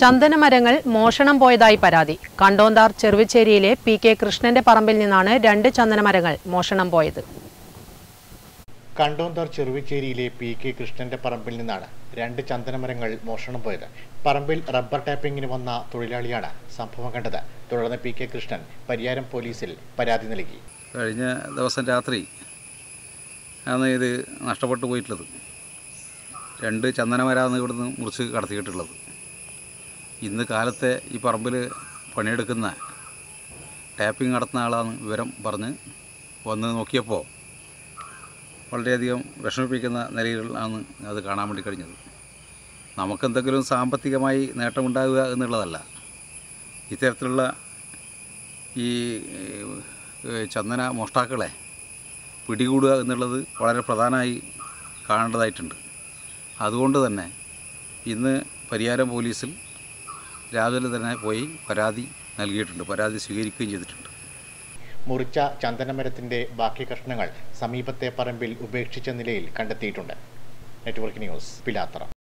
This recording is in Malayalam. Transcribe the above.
ചന്ദനമരങ്ങൾ മോഷണം പോയതായി പരാതി കണ്ടോന്താർ ചെറുവിച്ചേരിയിലെ പി കെ കൃഷ്ണന്റെ പറമ്പിൽ നിന്നാണ് രണ്ട് ചന്ദനമരങ്ങൾ മോഷണം പോയത് കണ്ടോന്തർ ചെറുവിച്ചേരിയിലെ പി കെ കൃഷ്ണന്റെ പറമ്പിൽ നിന്നാണ് രണ്ട് ചന്ദനമരങ്ങൾ മോഷണം പോയത് പറമ്പിൽ റബ്ബർ ടാപ്പിങ്ങിന് വന്ന തൊഴിലാളിയാണ് സംഭവം കണ്ടത് തുടർന്ന് പി കെ കൃഷ്ണൻ പരിയാരം പോലീസിൽ പരാതി നൽകി കഴിഞ്ഞ ദിവസം രാത്രി ആണ് ഇത് നഷ്ടപ്പെട്ടു പോയിട്ടുള്ളത് രണ്ട് ചന്ദനമരാന്ന് ഇവിടുന്ന് മുറിച്ച് കടത്തിയിട്ടുള്ളത് ഇന്ന് കാലത്തെ ഈ പറമ്പിൽ പണിയെടുക്കുന്ന ടാപ്പിംഗ് നടത്തുന്ന ആളാണ് വിവരം പറഞ്ഞ് വന്ന് നോക്കിയപ്പോൾ വളരെയധികം വിഷമിപ്പിക്കുന്ന നിലയിലാണ് അത് കാണാൻ വേണ്ടി കഴിഞ്ഞത് നമുക്കെന്തെങ്കിലും സാമ്പത്തികമായി നേട്ടമുണ്ടാകുക എന്നുള്ളതല്ല ഇത്തരത്തിലുള്ള ഈ ഏഹ്, ചന്ദന മോഷ്ടാക്കളെ പിടികൂടുക എന്നുള്ളത് വളരെ പ്രധാനമായി കാണേണ്ടതായിട്ടുണ്ട് അതുകൊണ്ട് തന്നെ ഇന്ന് പരിയാരം പോലീസിൽ രാവിലെ തന്നെ പോയി പരാതി നൽകിയിട്ടുണ്ട് പരാതി സ്വീകരിക്കുകയും ചെയ്തിട്ടുണ്ട് മുറിച്ച ചന്ദനമരത്തിന്റെ ബാക്കി കഷ്ണങ്ങൾ സമീപത്തെ പറമ്പിൽ ഉപേക്ഷിച്ച നിലയിൽ കണ്ടെത്തിയിട്ടുണ്ട് നെറ്റ്വർക്ക് ന്യൂസ് പിലാത്തറ